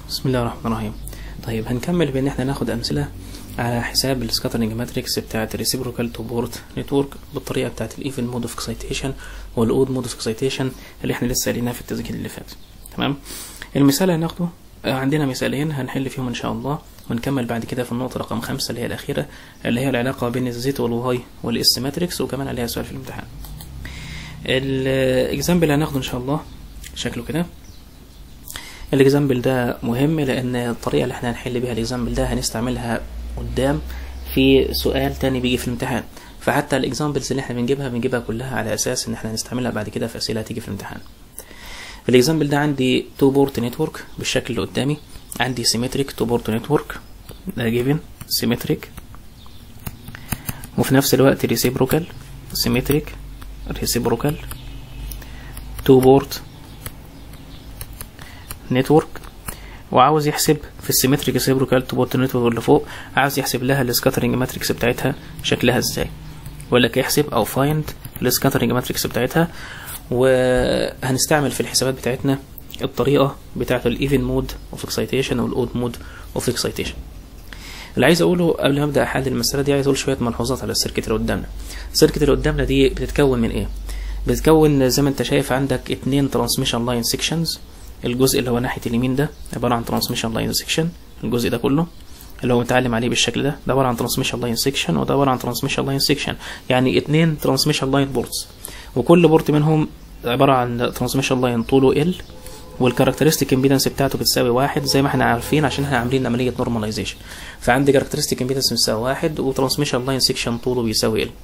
بسم الله الرحمن الرحيم طيب هنكمل بان احنا ناخد امثله على حساب السكاترنج ماتريكس بتاعه الريسيبروكال تو بورت نتورك بالطريقه بتاعه الايفن مود اوف اكسايتيشن والاود مود اوف اكسايتيشن اللي احنا لسه قايلينها في التسجيل اللي فات تمام المثال اللي هناخده آه، عندنا مثالين هنحل فيهم ان شاء الله ونكمل بعد كده في النقطه رقم خمسة اللي هي الاخيره اللي هي العلاقه بين الزيت والواي والاس ماتريكس وكمان عليها سؤال في الامتحان الاكزامبل اللي هناخده ان شاء الله شكله كده الاكزامبل ده مهم لان الطريقه اللي احنا هنحل بيها الاكزامبل ده هنستعملها قدام في سؤال تاني بيجي في الامتحان فحتى الاكزامبلز اللي احنا بنجيبها بنجيبها كلها على اساس ان احنا هنستعملها بعد كده في اسئله هتيجي في الامتحان في الاكزامبل ده عندي تو بورت نتورك بالشكل اللي قدامي عندي سيمتريك تو بورت نتورك ده جيفن سيمتريك وفي نفس الوقت ريسيبروكال سيمتريك ريسيبروكال تو بورت نتورك وعاوز يحسب في السيمتريك ريسيبروكال تو بورت نتورك اللي فوق عاوز يحسب لها السكاترنج ماتريكس بتاعتها شكلها ازاي يقول لك يحسب او فايند السكاترنج ماتريكس بتاعتها وهنستعمل في الحسابات بتاعتنا الطريقه بتاعه الايفن مود اوف اكسايتيشن والاود مود اوف اكسايتيشن اللي عايز اقوله قبل ما ابدا احل المساله دي عايز اقول شويه ملحوظات على السيركت اللي قدامنا السيركت اللي قدامنا دي بتتكون من ايه بتتكون زي ما انت شايف عندك اتنين ترانسميشن لاين سيكشنز الجزء اللي هو ناحيه اليمين ده عباره عن ترانسميشن لاين سيكشن الجزء ده كله اللي هو متعلم عليه بالشكل ده ده عباره عن ترانسميشن لاين سيكشن وده عباره عن ترانسميشن لاين سيكشن يعني اتنين ترانسميشن لاين بورتس وكل بورت منهم عباره عن ترانسميشن لاين طوله ال والكاركترستيك امبيدنس بتاعته بتساوي واحد زي ما احنا عارفين عشان احنا عاملين عمليه نورماليزيشن فعندي كاركترستيك امبيدنس بتساوي واحد وترانسميشن لاين سيكشن طوله بيساوي ال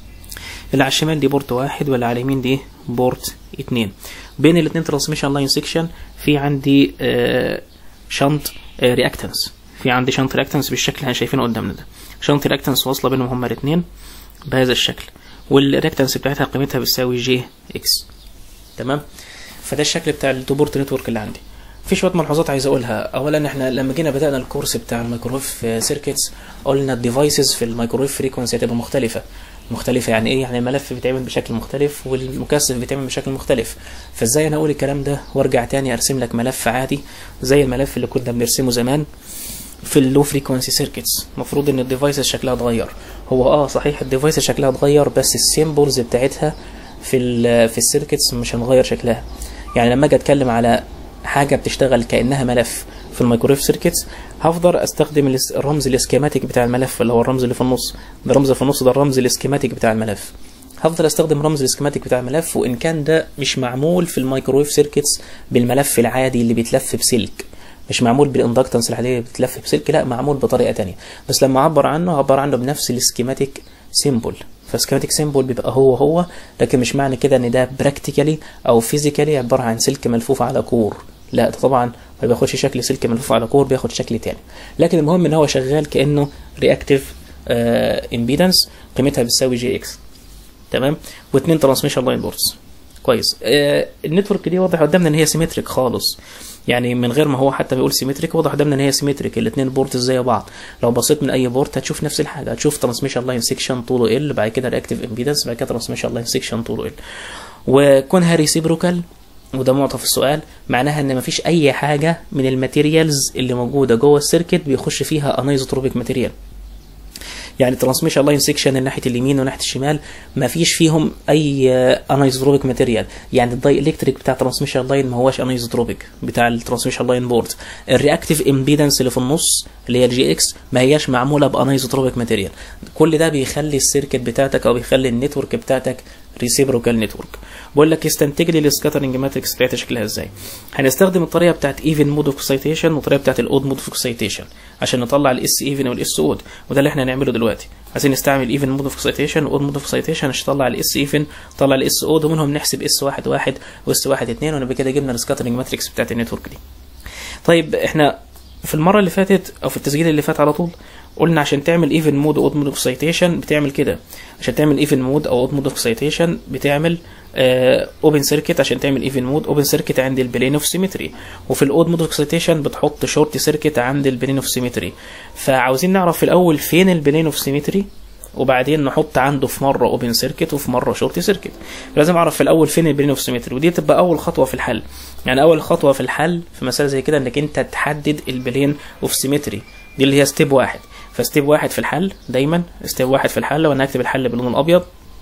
اللي على الشمال دي بورت واحد واللي على اليمين دي بورت اتنين بين الاتنين ترانسميشن لاين سيكشن في عندي آه شنط آه رياكتنس في عندي شنط رياكتنس بالشكل اللي احنا شايفينه قدامنا ده شنط رياكتنس واصله بينهم هما الاتنين بهذا الشكل والرياكتنس بتاعتها قيمتها بتساوي جي اكس تمام فده الشكل بتاع التوبورت نتورك اللي عندي في شويه ملحوظات عايز اقولها اولا احنا لما جينا بدانا الكورس بتاع الميكرويف سيركتس قلنا الديفايسز في الميكرويف فريكونسي هتبقى مختلفه مختلفة يعني ايه يعني الملف بيتعمل بشكل مختلف والمكثف بيتعمل بشكل مختلف فازاي انا اقول الكلام ده وارجع تاني ارسم لك ملف عادي زي الملف اللي كنا بنرسمه زمان في اللو فريكونسي سيركتس المفروض ان الديفايس شكلها اتغير هو اه صحيح الديفايس شكلها اتغير بس السيمبلز بتاعتها في ال في السيركتس مش هنغير شكلها يعني لما اجي اتكلم على حاجه بتشتغل كانها ملف في الميكرويف سيركتس هفضل استخدم الرمز الاسكيماتيك بتاع الملف اللي هو الرمز اللي في النص ده الرمز اللي في النص ده الرمز الاسكيماتيك بتاع الملف هفضل استخدم رمز الاسكيماتيك بتاع الملف وان كان ده مش معمول في الميكرويف سيركتس بالملف العادي اللي بيتلف بسلك مش معمول بالاندكتنس العاديه اللي بتتلف بسلك لا معمول بطريقه تانية بس لما اعبر عنه اعبر عنه بنفس الاسكيماتيك سيمبل فسكيماتيك سيمبل بيبقى هو هو لكن مش معنى كده ان ده براكتيكالي او فيزيكالي عباره عن سلك ملفوف على كور لا ده طبعا ما بياخدش شكل سلك ملفوف على كور بياخد شكل تاني لكن المهم ان هو شغال كانه رياكتيف امبيدنس قيمتها بتساوي جي اكس تمام واثنين ترانسميشن لاين بورتس كويس آه النتورك دي واضح قدامنا ان هي سيمتريك خالص يعني من غير ما هو حتى بيقول سيمتريك واضح قدامنا ان هي سيمتريك الاثنين بورت زي بعض لو بصيت من اي بورت هتشوف نفس الحاجه هتشوف ترانسميشن لاين سيكشن طوله ال بعد كده رياكتيف امبيدنس بعد كده ترانسميشن لاين سيكشن طوله ال وكونها ريسيبروكال وده معطى في السؤال معناها ان مفيش اي حاجه من الماتيريالز اللي موجوده جوه السيركت بيخش فيها انايزوتروبيك ماتيريال يعني ترانسميشن لاين سيكشن من ناحيه اليمين وناحيه الشمال ما فيش فيهم اي انايزوتروبيك ماتيريال يعني الداي الكتريك بتاع ترانسميشن لاين ما هوش انايزوتروبيك بتاع الترانسميشن لاين بورد الرياكتيف امبيدنس اللي في النص اللي هي الجي اكس ما هياش معموله بانايزوتروبيك ماتيريال كل ده بيخلي السيركت بتاعتك او بيخلي النتورك بتاعتك ريسيبروكال نتورك بقول لك استنتج لي السكاترنج ماتريكس بتاعتها شكلها ازاي هنستخدم الطريقه بتاعت ايفن مود اوف اكسايتيشن والطريقه بتاعت الاود مود اوف اكسايتيشن عشان نطلع الاس ايفن والاس اود وده اللي احنا هنعمله دلوقتي عايزين نستعمل ايفن مود اوف اكسايتيشن واود مود اوف اكسايتيشن عشان نطلع الاس ايفن نطلع الاس اود ومنهم نحسب اس واحد واحد واس واحد اتنين ونبقى كده جبنا السكاترنج ماتريكس بتاعت النتورك دي طيب احنا في المره اللي فاتت او في التسجيل اللي فات على طول قلنا عشان تعمل ايفن مود او اود مود اوف سايتيشن بتعمل كده عشان تعمل ايفن مود او اود مود اوف سايتيشن بتعمل اوبن سيركت عشان تعمل ايفن مود اوبن سيركت عند البلين اوف سيمتري وفي الاود مود اوف سايتيشن بتحط شورت سيركت عند البلين اوف سيمتري فعاوزين نعرف في الاول فين البلين اوف سيمتري وبعدين نحط عنده في مره اوبن سيركت وفي مره شورت سيركت لازم اعرف في الاول فين البلين اوف سيمتري ودي تبقى اول خطوه في الحل يعني اول خطوه في الحل في مساله زي كده انك انت تحدد البلين اوف سيمتري دي اللي هي ستيب واحد فستيب واحد في الحل دايما ستيب واحد في الحل وانا هكتب الحل باللون الابيض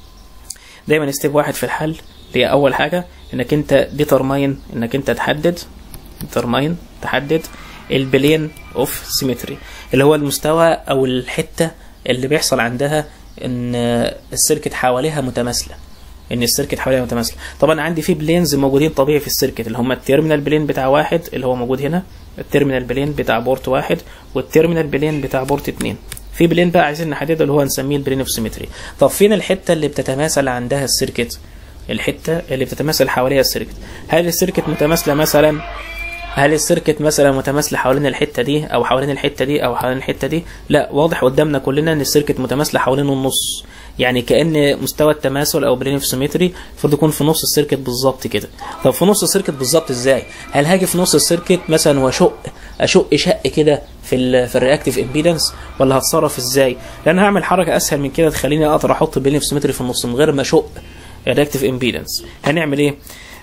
دايما ستيب واحد في الحل اللي هي اول حاجه انك انت ديترماين انك انت تحدد ديترماين تحدد البلين اوف سيمتري اللي هو المستوى او الحته اللي بيحصل عندها ان السيركت حواليها متماثله ان السيركت حواليها متماثله طبعا عندي في بلينز موجودين طبيعي في السيركت اللي هم التيرمينال بلين بتاع واحد اللي هو موجود هنا التيرمينال بلين بتاع بورت واحد والتيرمينال بلين بتاع بورت اتنين في بلين بقى عايزين نحدده اللي هو نسميه البلين اوف سيمتري طب فين الحته اللي بتتماثل عندها السيركت الحته اللي بتتماثل حواليها السيركت هل السيركت متماثله مثلا هل السيركت مثلا متماثله حوالين الحته دي او حوالين الحته دي او حوالين الحته دي لا واضح قدامنا كلنا ان السيركت متماثله حوالين النص يعني كان مستوى التماثل او برين اوف سيمتري المفروض يكون في نص السيركت بالظبط كده طب في نص السيركت بالظبط ازاي هل هاجي في نص السيركت مثلا واشق اشق شق كده في ال في الرياكتيف امبيدنس ولا هتصرف ازاي لان هعمل حركه اسهل من كده تخليني اقدر احط برين اوف سيمتري في النص من غير ما اشق الرياكتيف امبيدنس هنعمل ايه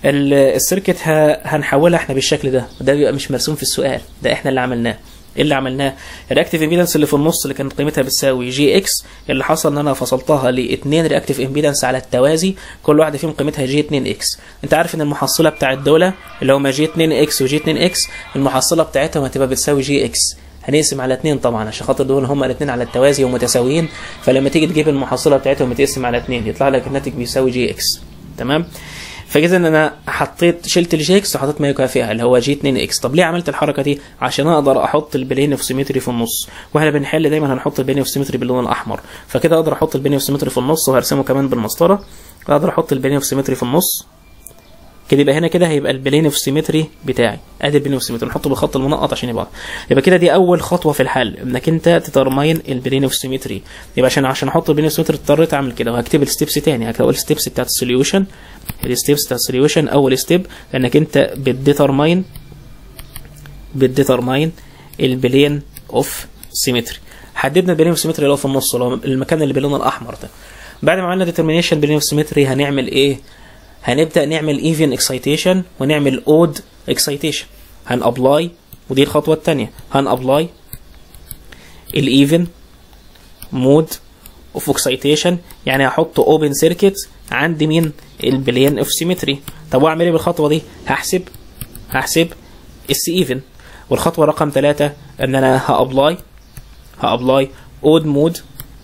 السيركت هنحولها احنا بالشكل ده وده بيبقى مش مرسوم في السؤال ده احنا اللي عملناه ايه اللي عملناه الرياكتيف امبيدنس اللي في النص اللي كانت قيمتها بتساوي جي اكس اللي حصل ان انا فصلتها لاثنين رياكتيف امبيدنس على التوازي كل واحده فيهم قيمتها جي 2 اكس انت عارف ان المحصله بتاع الدوله اللي هما جي 2 اكس وجي 2 اكس المحصله بتاعتهم هتبقى بتساوي جي اكس هنقسم على اثنين طبعا عشان خاطر دول هما الاثنين على التوازي ومتساويين فلما تيجي تجيب المحصله بتاعتهم تقسم على اثنين يطلع لك الناتج بيساوي جي اكس تمام فكده ان انا حطيت شلت الجي اكس وحطيت ما يكافئها اللي هو جي 2 اكس طب ليه عملت الحركه دي عشان اقدر احط البلين اوف سيمتري في النص واحنا بنحل دايما هنحط البلين اوف سيمتري باللون الاحمر فكده اقدر احط البلين اوف سيمتري في النص وهرسمه كمان بالمسطره اقدر احط البلين اوف سيمتري في النص كده يبقى هنا كده هيبقى البلين اوف سيمتري بتاعي ادي البلين اوف سيمتري نحطه بالخط المنقط عشان يبقى يبقى كده دي اول خطوه في الحل انك انت تترمين البلين اوف سيمتري يبقى عشان عشان احط البلين اوف سيمتري اضطريت اعمل كده وهكتب الستبس تاني هكتب الستبس بتاعت السوليوشن الستبس بتاعت السوليوشن اول ستيب انك انت بتديترمين بتديترمين البلين اوف سيمتري حددنا البلين اوف سيمتري اللي هو في النص اللي هو المكان اللي باللون الاحمر ده بعد ما عملنا ديترمينيشن بلين اوف سيمتري هنعمل ايه هنبدا نعمل ايفن اكسايتيشن ونعمل اود اكسايتيشن هنابلاي ودي الخطوه الثانيه هنابلاي الايفن مود اوف اكسايتيشن يعني هحط اوبن سيركت عند مين البلين اوف سيمتري طب واعمل ايه بالخطوه دي هحسب هحسب اس ايفن والخطوه رقم ثلاثة ان انا هابلاي هابلاي اود مود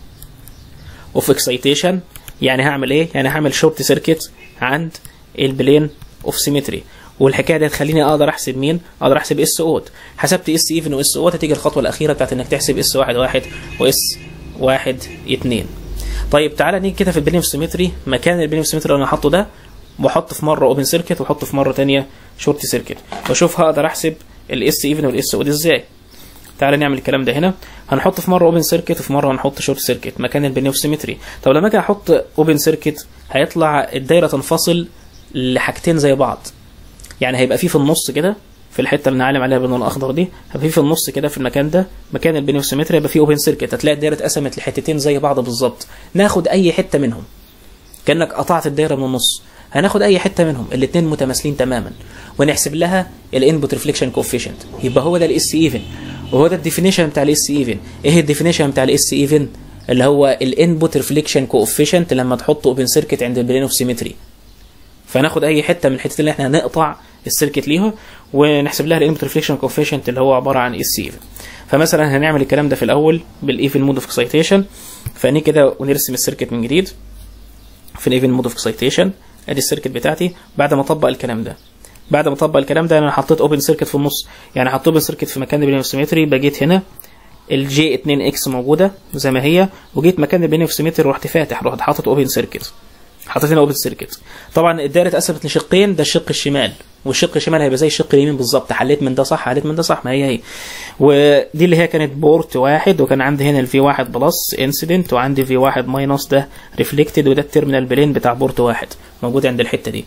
اوف اكسايتيشن يعني هعمل ايه يعني هعمل شورت سيركت عند البلين اوف سيمتري والحكايه دي هتخليني اقدر احسب مين اقدر احسب اس اوت حسبت اس ايفن واس اوت هتيجي الخطوه الاخيره بتاعت انك تحسب اس واحد واحد واس واحد اتنين طيب تعالى نيجي كده في البلين اوف سيمتري مكان البلين اوف سيمتري اللي انا حاطه ده واحط في مره اوبن سيركت واحط في مره ثانيه شورت سيركت واشوف هقدر احسب الاس ايفن والاس اوت ازاي تعالى نعمل الكلام ده هنا هنحط في مره اوبن سيركت وفي مره هنحط شورت سيركت مكان البلين اوف سيمتري طب لما اجي احط اوبن سيركت هيطلع الدايره تنفصل لحاجتين زي بعض يعني هيبقى في في النص كده في الحته اللي نعلم عليها باللون الاخضر دي هيبقى في في النص كده في المكان ده مكان البلين اوف سيمتري هيبقى في اوبن سيركت هتلاقي الدايره اتقسمت لحتتين زي بعض بالظبط ناخد اي حته منهم كانك قطعت الدايره من النص هناخد اي حته منهم الاثنين متماثلين تماما ونحسب لها الانبوت ريفليكشن كوفيشنت يبقى هو ده الاس ايفن وهو ده الديفينيشن بتاع الاس ايفن ايه الديفينيشن بتاع الاس ايفن اللي هو الانبوت ريفليكشن كوفيشنت لما تحط اوبن سيركت عند البلين اوف سيمتري فناخد اي حته من الحتتين اللي احنا هنقطع السيركت ليها ونحسب لها الانبوت ريفليكشن كوفيشنت اللي هو عباره عن اس ايفن فمثلا هنعمل الكلام ده في الاول بالايفن مود اوف اكسايتيشن فاني كده ونرسم السيركت من جديد في الايفن مود اوف اكسايتيشن ادي السيركت بتاعتي بعد ما اطبق الكلام ده بعد ما اطبق الكلام ده انا حطيت اوبن سيركت في النص يعني حطيت اوبن سيركت في مكان البلين سيمتري بجيت هنا الجي 2 اكس موجوده زي ما هي وجيت مكان البلين سيمتري رحت فاتح رحت حاطط اوبن سيركت حطيت هنا اوبن سيركت طبعا الدايره اتقسمت لشقين ده الشق الشمال والشق الشمال هيبقى زي الشق اليمين بالظبط حليت من ده صح حليت من ده صح ما هي هي ودي اللي هي كانت بورت واحد وكان عندي هنا الفي واحد بلس انسيدنت وعندي في واحد ماينس ده ريفلكتد وده التيرمينال بلين بتاع بورت واحد موجود عند الحته دي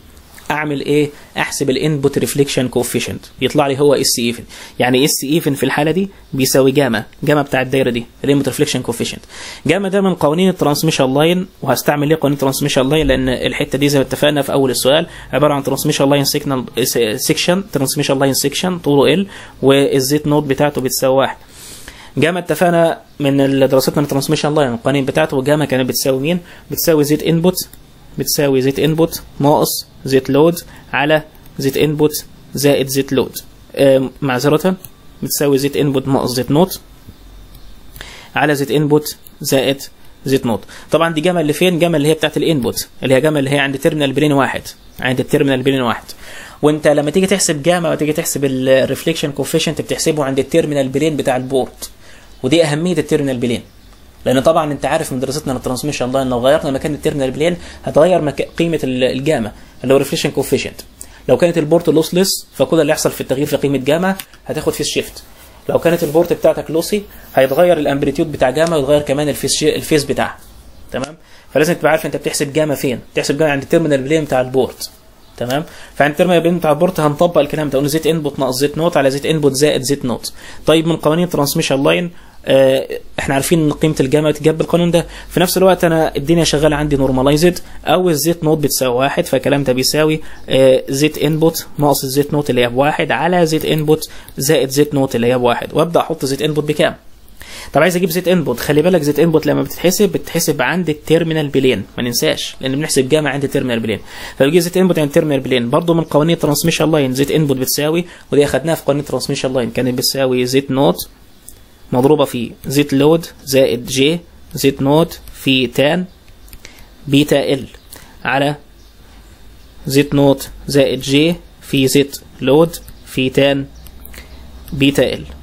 اعمل ايه احسب الانبوت ريفليكشن كوفيشنت يطلع لي هو اس ايفن يعني اس ايفن في الحاله دي بيساوي جاما جاما بتاع الدايره دي الانبوت ريفليكشن كوفيشنت جاما ده من قوانين الترانسميشن لاين وهستعمل ليه قوانين الترانسميشن لاين لان الحته دي زي ما اتفقنا في اول السؤال عباره عن ترانسميشن لاين سيكشن سيكشن ترانسميشن لاين سيكشن طوله ال والزيت نوت بتاعته بتساوي واحد جاما اتفقنا من دراستنا الترانسميشن لاين القوانين بتاعته جاما كانت بتساوي مين بتساوي زيت انبوت بتساوي زيت انبوت ناقص زيت لود على زيت انبوت زائد زيت لود آه معذرة بتساوي زيت انبوت ناقص زيت نوت على زيت انبوت زائد زيت نوت طبعا دي جاما اللي فين جاما اللي هي بتاعت الانبوت اللي هي جاما اللي هي عند تيرمينال بلين واحد عند التيرمينال بلين واحد وانت لما تيجي تحسب جاما وتيجي تحسب الريفليكشن كوفيشنت بتحسبه عند التيرمينال بلين بتاع البورد ودي اهميه التيرمينال بلين لان طبعا انت عارف من دراستنا للترانسميشن لاين لو غيرنا مكان التيرمينال بلين هتغير مك... قيمه الجاما اللي هو ريفليكشن كوفيشنت لو كانت البورت لوسلس فكل اللي يحصل في التغيير في قيمه جاما هتاخد فيس شيفت لو كانت البورت بتاعتك لوسي هيتغير الامبليتيود بتاع جاما ويتغير كمان الفيس شي... الفيس بتاعها تمام فلازم تبقى عارف انت بتحسب جاما فين تحسب جاما عند التيرمينال بلين بتاع البورت تمام فعند الترم بين بتاع البورت هنطبق الكلام ده قلنا زيت انبوت ناقص زيت نوت على زيت انبوت زائد زيت نوت طيب من قوانين الترانسميشن لاين آه احنا عارفين ان قيمه الجاما تجاب بالقانون ده في نفس الوقت انا الدنيا شغاله عندي نورماليزد او الزيت نوت بتساوي واحد فالكلام ده بيساوي آه زيت انبوت ناقص الزيت نوت اللي هي بواحد على زيت انبوت زائد زيت نوت اللي هي بواحد وابدا احط زيت انبوت بكام طب عايز اجيب زيت انبوت خلي بالك زيت انبوت لما بتتحسب بتتحسب عند التيرمينال بلين ما ننساش لان بنحسب جامع عند التيرمينال بلين فبيجي زيت انبوت عند التيرمينال بلين برضه من قوانين الترانسميشن لاين زيت انبوت بتساوي ودي اخدناها في قوانين الترانسميشن لاين كانت بتساوي زيت نوت مضروبه في زيت لود زائد جي زيت نوت في تان بيتا ال على زيت نوت زائد جي في زيت لود في تان بيتا ال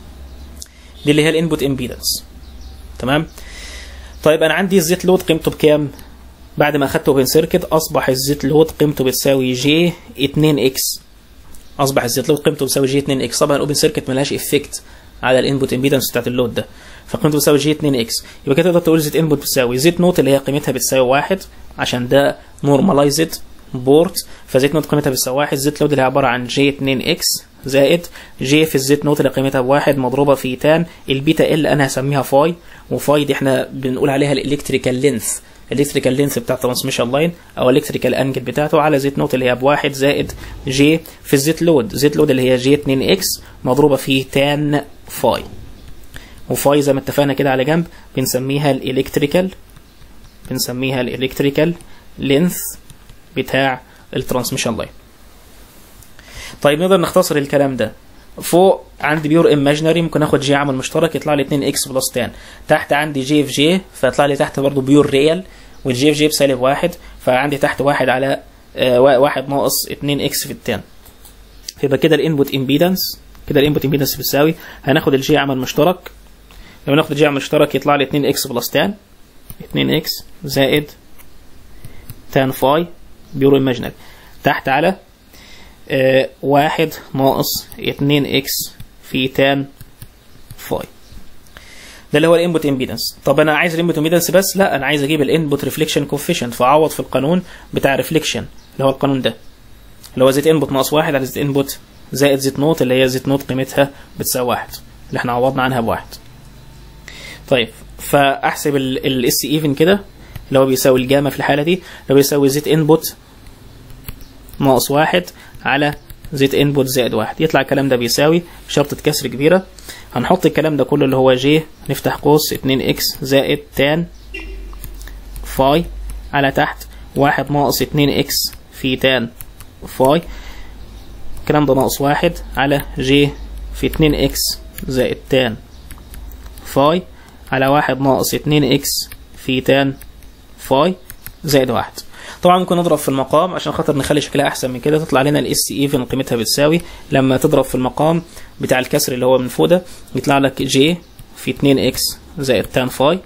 دي اللي هي الانبوت امبيدنس تمام طيب انا عندي الزيت لود قيمته بكام بعد ما اخدته اوبن سيركت اصبح الزيت لود قيمته بتساوي جي 2 اكس اصبح الزيت لود قيمته بتساوي جي 2 اكس طبعا الاوبن سيركت ملهاش افكت على الانبوت امبيدنس بتاعت اللود ده فقيمته بتساوي جي 2 اكس يبقى كده تقدر تقول زيت انبوت بتساوي زيت نوت اللي هي قيمتها بتساوي واحد عشان ده نورماليزد بورت فزيت نوت قيمتها بتساوي واحد زيت لود اللي هي عباره عن جي 2 اكس زائد جي في الزيت نوت اللي قيمتها بواحد مضروبه في تان البيتا ال انا هسميها فاي وفاي دي احنا بنقول عليها الالكتريكال لينث الالكتريكال لينث بتاع الترانسميشن لاين او الالكتريكال انجل بتاعته على زيت نوت اللي هي بواحد زائد جي في الزيت لود زيت لود اللي هي جي 2 اكس مضروبه في تان فاي وفاي زي ما اتفقنا كده على جنب بنسميها الالكتريكال بنسميها الالكتريكال لينث بتاع الترانسميشن لاين طيب نقدر نختصر الكلام ده فوق عندي بيور ايماجينري ممكن اخد جي عامل مشترك يطلع لي 2 اكس بلس تان تحت عندي جي في جي فيطلع لي تحت برضه بيور ريال والجي في جي بسالب واحد فعندي تحت واحد على آه واحد ناقص 2 اكس في التان فيبقى كده الانبوت امبيدنس كده الانبوت امبيدنس بتساوي هناخد الجي عامل مشترك لما ناخد الجي عامل مشترك يطلع لي 2 اكس بلس تان 2 اكس زائد تان فاي بيور ايماجينري تحت على آه واحد ناقص اتنين اكس في تان فاي ده اللي هو الانبوت امبيدنس طب انا عايز الانبوت امبيدنس بس لا انا عايز اجيب الانبوت ريفليكشن كوفيشنت فاعوض في القانون بتاع ريفليكشن اللي هو القانون ده اللي هو زيت انبوت ناقص واحد على زيت انبوت زائد زيت نوت اللي هي زيت نوت قيمتها بتساوي واحد اللي احنا عوضنا عنها بواحد طيب فاحسب الاس ايفن كده اللي هو بيساوي الجاما في الحاله دي اللي هو بيساوي زيت انبوت ناقص واحد على زيت انبوت زائد واحد يطلع الكلام ده بيساوي شرطة كسر كبيرة هنحط الكلام ده كله اللي هو جي نفتح قوس 2 اكس زائد تان فاي على تحت واحد ناقص 2 اكس في تان فاي الكلام ده ناقص واحد على جي في 2 اكس زائد تان فاي على واحد ناقص 2 اكس في تان فاي زائد واحد طبعا ممكن نضرب في المقام عشان خاطر نخلي شكلها احسن من كده تطلع لنا الاس ايفن قيمتها بتساوي لما تضرب في المقام بتاع الكسر اللي هو من فوق ده يطلع لك جي في 2 اكس زائد تان فاي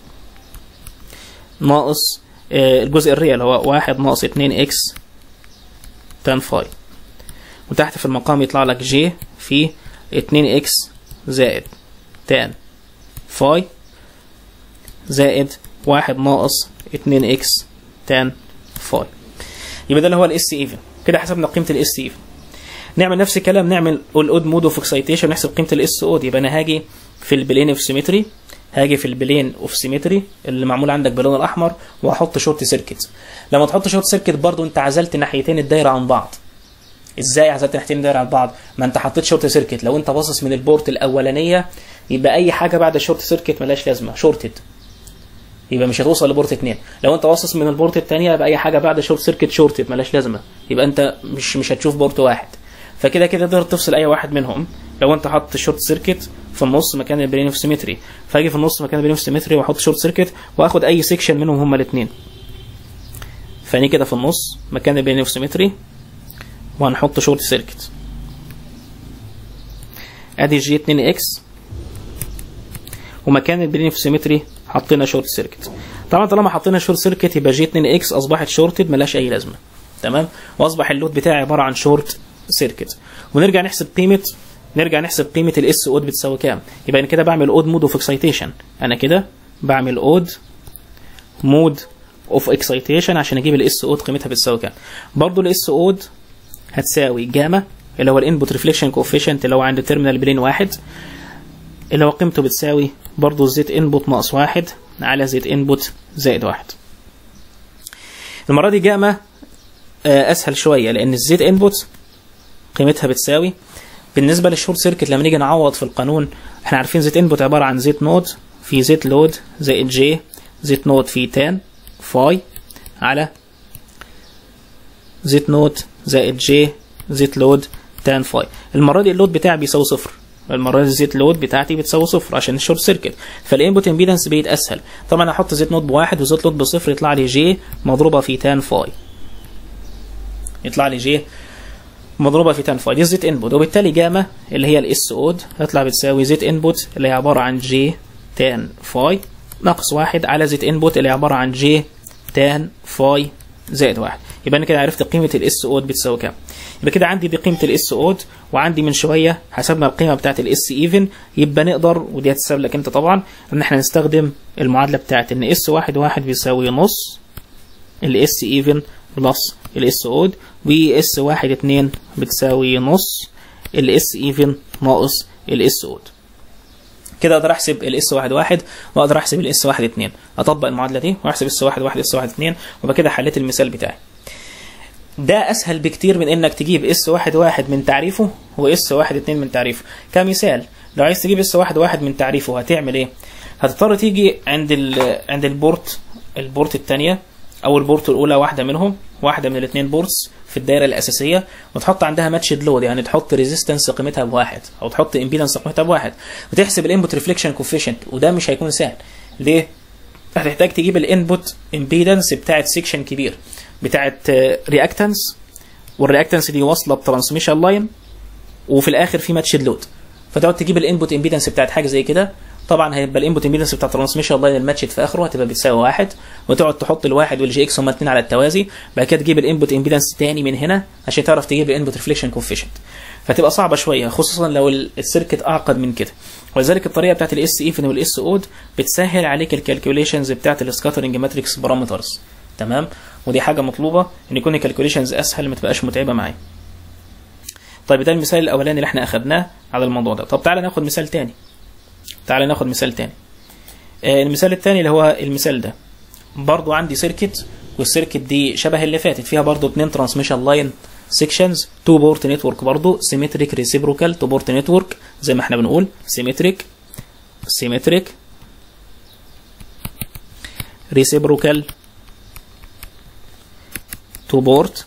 ناقص آه الجزء الريال اللي هو واحد ناقص 2 اكس تان فاي وتحت في المقام يطلع لك جي في 2 اكس زائد تان فاي زائد واحد ناقص 2 اكس تان فاي يبقى ده اللي هو الاس ايفن كده حسبنا قيمه الاس ايفن نعمل نفس الكلام نعمل الاود مود اوف اكسايتيشن نحسب قيمه الاس اود يبقى انا هاجي في البلين اوف سيمتري هاجي في البلين اوف سيمتري اللي معمول عندك باللون الاحمر وهحط شورت سيركت لما تحط شورت سيركت برضو انت عزلت ناحيتين الدايره عن بعض ازاي عزلت ناحيتين الدايره عن بعض ما انت حطيت شورت سيركت لو انت باصص من البورت الاولانيه يبقى اي حاجه بعد الشورت سيركت ملهاش لازمه شورتد يبقى مش هتوصل لبورت اتنين لو انت باصص من البورت الثانيه يبقى اي حاجه بعد شورت سيركت شورتد ملهاش لازمه يبقى انت مش مش هتشوف بورت واحد فكده كده تقدر تفصل اي واحد منهم لو انت حاطط شورت سيركت في النص مكان البرين اوف سيمتري فاجي في النص مكان البرين اوف سيمتري واحط شورت سيركت واخد اي سيكشن منهم هما الاثنين فاني كده في النص مكان البرين اوف سيمتري وهنحط شورت سيركت ادي جي 2 اكس ومكان البرين اوف سيمتري حطينا شورت سيركت طبعا طالما حطينا شورت سيركت يبقى جي 2 اكس اصبحت شورتد ملهاش اي لازمه تمام واصبح اللود بتاعي عباره عن شورت سيركت ونرجع نحسب قيمه نرجع نحسب قيمه الاس اود بتساوي كام يبقى انا كده بعمل اود مود اوف اكسايتيشن انا كده بعمل اود مود اوف اكسايتيشن عشان اجيب الاس اود قيمتها بتساوي كام برضو الاس اود هتساوي جاما اللي هو الانبوت ريفليكشن كوفيشنت اللي هو عند التيرمينال بلين واحد اللي هو قيمته بتساوي برضو زيت انبوت ناقص واحد على زيت انبوت زائد واحد المرة دي جاما اسهل شوية لان الزيت انبوت قيمتها بتساوي بالنسبة للشورت سيركت لما نيجي نعوض في القانون احنا عارفين زيت انبوت عبارة عن زيت نود في زيت لود زائد جي زيت نود في تان فاي على زيت نود زائد جي زيت لود تان فاي المرة دي اللود بتاعي بيساوي صفر المرة دي زيت لود بتاعتي بتساوي صفر عشان الشورت سيركت فالانبوت امبيدنس بقت اسهل طبعا هحط زيت نود بواحد وزيت لود بصفر يطلع لي جي مضروبة في تان فاي يطلع لي جي مضروبه في تان فاي دي زيت انبوت وبالتالي جاما اللي هي الاس اود هتطلع بتساوي زيت انبوت اللي هي عباره عن جي تان فاي ناقص واحد على زيت انبوت اللي هي عباره عن جي تان فاي زائد واحد يبقى انا كده عرفت قيمه الاس اود بتساوي كام يبقى كده عندي دي قيمه الاس اود وعندي من شويه حسبنا القيمه بتاعه الاس ايفن يبقى نقدر ودي هتساب لك انت طبعا ان احنا نستخدم المعادله بتاعه ان اس واحد واحد بيساوي نص الاس ايفن بلس الاس اود واس واحد اتنين بتساوي نص الاس ايفن ناقص الاس اود كده اقدر احسب الاس واحد واحد واقدر احسب الاس واحد اتنين اطبق المعادله دي واحسب اس واحد واحد اس واحد اتنين وبقى كده حليت المثال بتاعي ده اسهل بكتير من انك تجيب اس واحد واحد من تعريفه واس واحد اتنين من تعريفه كمثال لو عايز تجيب اس واحد واحد من تعريفه هتعمل ايه هتضطر تيجي عند ال عند البورت البورت الثانيه او البورت الاولى واحده منهم واحده من الاثنين بورتس في الدايره الاساسيه وتحط عندها ماتشد لود يعني تحط ريزيستنس قيمتها بواحد او تحط امبيدنس قيمتها بواحد وتحسب الانبوت ريفليكشن كوفيشنت وده مش هيكون سهل ليه؟ هتحتاج تجيب الانبوت امبيدنس بتاعت سيكشن كبير بتاعت رياكتنس والرياكتنس دي واصله بترانسميشن لاين وفي الاخر في ماتشد لود فتقعد تجيب الانبوت امبيدنس بتاعت حاجه زي كده طبعا هيبقى الانبوت امبيدنس بتاع الترانسميشن لاين الماتشد في اخره هتبقى بتساوي واحد وتقعد تحط الواحد والجي اكس هما الاثنين على التوازي بعد كده تجيب الانبوت امبيدنس تاني من هنا عشان تعرف تجيب الانبوت ريفليكشن كوفيشنت فتبقى صعبه شويه خصوصا لو السيركت اعقد من كده ولذلك الطريقه بتاعت الاس ايفن والاس اود بتسهل عليك الكالكوليشنز بتاعت السكاترنج ماتريكس بارامترز تمام ودي حاجه مطلوبه ان يكون الكالكوليشنز اسهل ما تبقاش متعبه معايا طيب ده المثال الاولاني اللي احنا اخدناه على الموضوع ده طب تعالى ناخد مثال تاني تعالى ناخد مثال تاني آه المثال التاني اللي هو المثال ده برضو عندي سيركت والسيركت دي شبه اللي فاتت فيها برضو اتنين ترانسميشن لاين سيكشنز تو بورت نتورك برضو سيمتريك ريسيبروكال تو بورت نتورك زي ما احنا بنقول سيمتريك سيمتريك ريسيبروكال تو بورت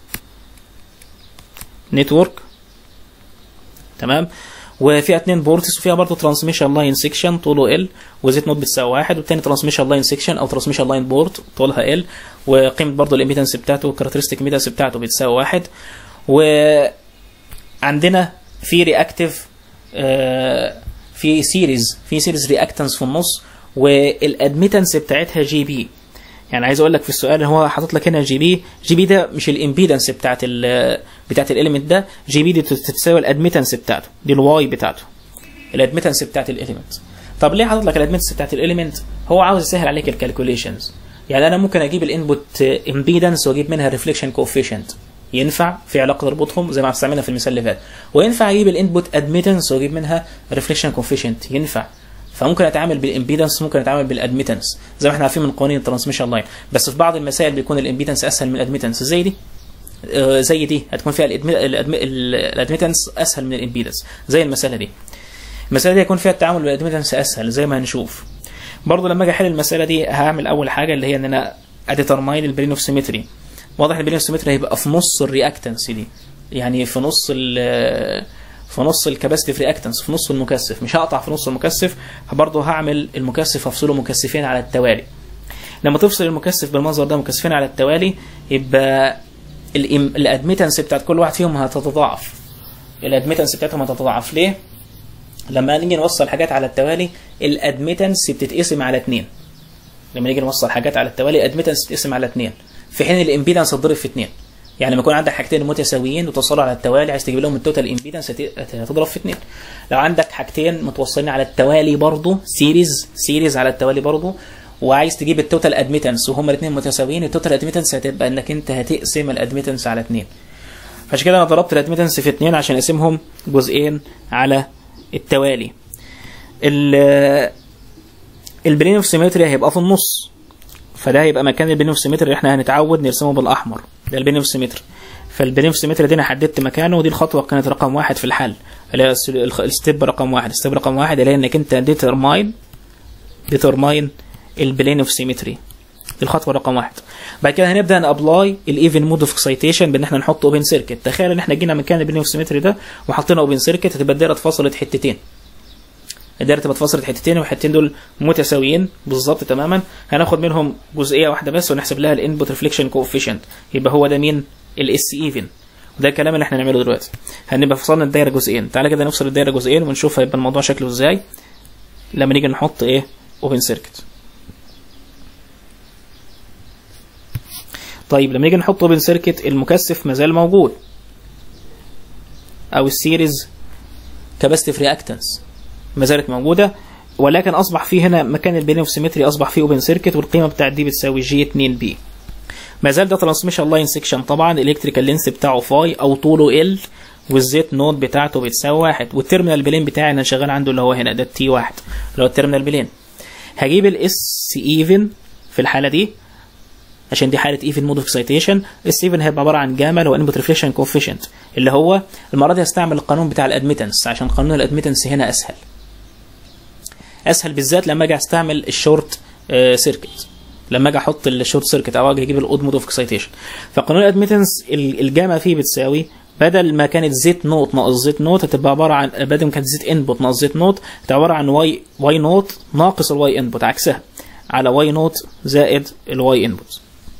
نتورك تمام وفيها اتنين بورتس وفيها برضه ترانسميشن لاين سيكشن طوله ال وزيت نوت بتساوي واحد والتاني ترانسميشن لاين سيكشن او ترانسميشن لاين بورت طولها ال وقيمه برضه الامبيدنس بتاعته الكاركترستيك امبيدنس بتاعته بتساوي واحد وعندنا في رياكتيف في سيريز في سيريز رياكتنس في النص والادميتنس بتاعتها جي بي يعني عايز اقول لك في السؤال هو حاطط لك هنا جي بي جي بي ده مش الامبيدنس بتاعت ال بتاعت الاليمنت ده جي بي دي تتساوي الادميتنس بتاعته دي الواي بتاعته الادميتنس بتاعت الاليمنت طب ليه حاطط لك الادميتنس بتاعت الاليمنت هو عاوز يسهل عليك الكالكوليشنز يعني انا ممكن اجيب الانبوت امبيدنس واجيب منها ريفليكشن كوفيشنت ينفع في علاقه تربطهم زي ما استعملنا في المثال اللي فات وينفع اجيب الانبوت ادميتنس واجيب منها ريفليكشن كوفيشنت ينفع فممكن اتعامل بالامبيدنس ممكن اتعامل بالادميتنس زي ما احنا عارفين من قوانين الترانسميشن لاين بس في بعض المسائل بيكون الامبيدنس اسهل من الادميتنس زي دي آه، زي دي هتكون فيها الادميتنس اسهل من الامبيدنس زي المساله دي المساله دي هيكون فيها التعامل بالادميتنس اسهل زي ما هنشوف برضه لما اجي احل المساله دي هعمل اول حاجه اللي هي ان انا اديترماين البرين اوف سيمتري واضح البرين اوف سيمتري هيبقى في نص الرياكتنس دي يعني في نص ال في نص الكاباسيتيف رياكتنس في نص المكثف مش هقطع في نص المكثف برضه هعمل المكثف هفصله مكثفين على التوالي لما تفصل المكثف بالمنظر ده مكثفين على التوالي يبقى الادميتنس بتاعت كل واحد فيهم هتتضاعف الادميتنس بتاعتهم هتتضاعف ليه؟ لما نيجي نوصل حاجات على التوالي الادميتنس بتتقسم على اثنين لما نيجي نوصل حاجات على التوالي الادميتنس بتتقسم على اثنين في حين الامبيدنس تضرب في اثنين يعني لما يكون عندك حاجتين متساويين وتوصلوا على التوالي عايز تجيب لهم التوتال امبيدنس هتضرب في اثنين لو عندك حاجتين متوصلين على التوالي برضه سيريز سيريز على التوالي برضه وعايز تجيب التوتال ادميتنس وهما الاثنين متساويين التوتال ادميتنس هتبقى انك انت هتقسم الادميتنس على اثنين فعشان كده انا ضربت الادميتنس في اثنين عشان اقسمهم جزئين على التوالي ال البلين اوف سيمتري هيبقى في النص فده هيبقى مكان البلين اوف سيمتري اللي احنا هنتعود نرسمه بالاحمر ده البلين اوف سيمتري فالبلين اوف سيمتري دي انا حددت مكانه ودي الخطوه كانت رقم واحد في الحل اللي هي الستيب رقم واحد الستيب رقم واحد اللي هي انك انت ديترماين ديترماين البلين اوف سيمتري دي الخطوه رقم واحد بعد كده هنبدا نابلاي الايفن مود اوف اكسايتيشن بان احنا نحط اوبن سيركت تخيل ان احنا جينا مكان البلين اوف سيمتري ده وحطينا اوبن سيركت هتبقى الدايره اتفصلت حتتين الدايره تبقى اتفصلت حتتين والحتتين دول متساويين بالظبط تماما هناخد منهم جزئيه واحده بس ونحسب لها الانبوت ريفليكشن كوفيشنت يبقى هو ده مين الاس ايفن وده الكلام اللي احنا هنعمله دلوقتي هنبقى فصلنا الدايره جزئين تعالى كده نفصل الدايره جزئين ونشوف هيبقى الموضوع شكله ازاي لما نيجي نحط ايه اوبن سيركت طيب لما نيجي نحط اوبن سيركت المكثف مازال موجود او السيريز كاباستيف رياكتنس ما زالت موجوده ولكن اصبح فيه هنا مكان البين اوف سيمتري اصبح فيه اوبن سيركت والقيمه بتاعت دي بتساوي جي 2 بي ما زال ده ترانسميشن لاين سيكشن طبعا الالكتريكال لينس بتاعه فاي او طوله ال والزيت نود بتاعته بتساوي واحد والتيرمينال بلين بتاعي انا شغال عنده اللي هو هنا ده التي واحد اللي هو التيرمينال بلين هجيب الاس ايفن في الحاله دي عشان دي حاله ايفن مود اوف اكسايتيشن اس ايفن هيبقى عباره عن جاما اللي هو انبوت ريفليكشن كوفيشنت اللي هو المره دي هستعمل القانون بتاع الادميتنس عشان قانون الادميتنس هنا اسهل اسهل بالذات لما اجي استعمل الشورت سيركت لما اجي احط الشورت سيركت او اجي اجيب الاود مود اوف اكسايتيشن فقانون الادميتنس الجاما فيه بتساوي بدل ما كانت زيت نوت ناقص زيت نوت هتبقى عباره عن بدل ما كانت زيت انبوت ناقص زيت نوت هتبقى عباره عن واي واي نوت ناقص الواي انبوت عكسها على واي نوت زائد الواي انبوت